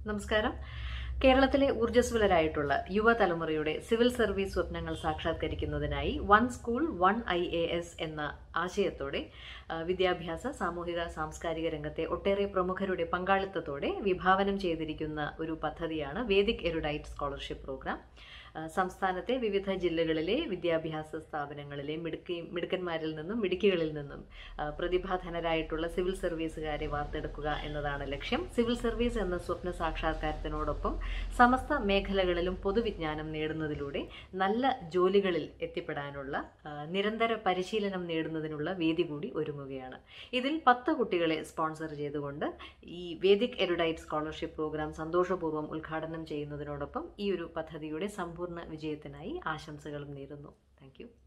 നമസ്കാരം കേരളത്തിലെ ഊർജ്ജസ്വലരായിട്ടുള്ള യുവതലമുറയുടെ civil service സ്വപ്നങ്ങൾ സാക്ഷാത്കരിക്കുന്നതിനായി one school one I A S എന്ന ആശയത്തോടെ ആ, വിദ്യാഭ്യാസ സാമൂഹിക സാംസ്കാരിക രംഗത്തെ ഒട്ടേറെ പ്രമുഖരുടെ പങ്കാളിത്തത്തോടെ വിഭാവനം ചെയ്തിരിക്കുന്ന ഒരു പദ്ധതിയാണ് വേദിക് എറുഡൈറ്റ് സ്കോളർഷിപ്പ് പ്രോഗ്രാം ആ, സംസ്ഥാനത്തെ വിവിധ ജില്ലകളിലെ വിദ്യാഭ്യാസ സ്ഥാപനങ്ങളിലെ മിടുക്കി മിടുക്കന്മാരിൽ നിന്നും മിടുക്കികളിൽ നിന്നും ആ, പ്രതിഭാധനരായിട്ടുള്ള സിവിൽ സർവീസുകാരെ വാർത്തെടുക്കുക എന്നതാണ് ലക്ഷ്യം സിവിൽ സർവീസ് എന്ന സ്വപ്ന സാക്ഷാത്കാരത്തിനോടൊപ്പം സമസ്ത മേഖലകളിലും പൊതുവിജ്ഞാനം നേടുന്നതിലൂടെ നല്ല ജോലികളിൽ എത്തിപ്പെടാനുള്ള ആ, നിരന്തര പരിശീലനം നേടുന്നതിനുള്ള വേദി കൂടി ഒരുങ്ങുകയാണ് ഇതിൽ പത്ത് കുട്ടികളെ സ്പോൺസർ ചെയ്തുകൊണ്ട് ഈ വേദിക് എറുഡൈറ്റ് സ്കോളർഷിപ്പ് പ്രോഗ്രാം സന്തോഷപൂർവ്വം ഉദ്ഘാടനം ചെയ്യുന്നതിനോടൊപ്പം ഈ ഒരു പദ്ധതിയുടെ സമ്പൂർണ്ണ വിജയത്തിനായി ആശംസകളും നേരുന്നു താങ്ക്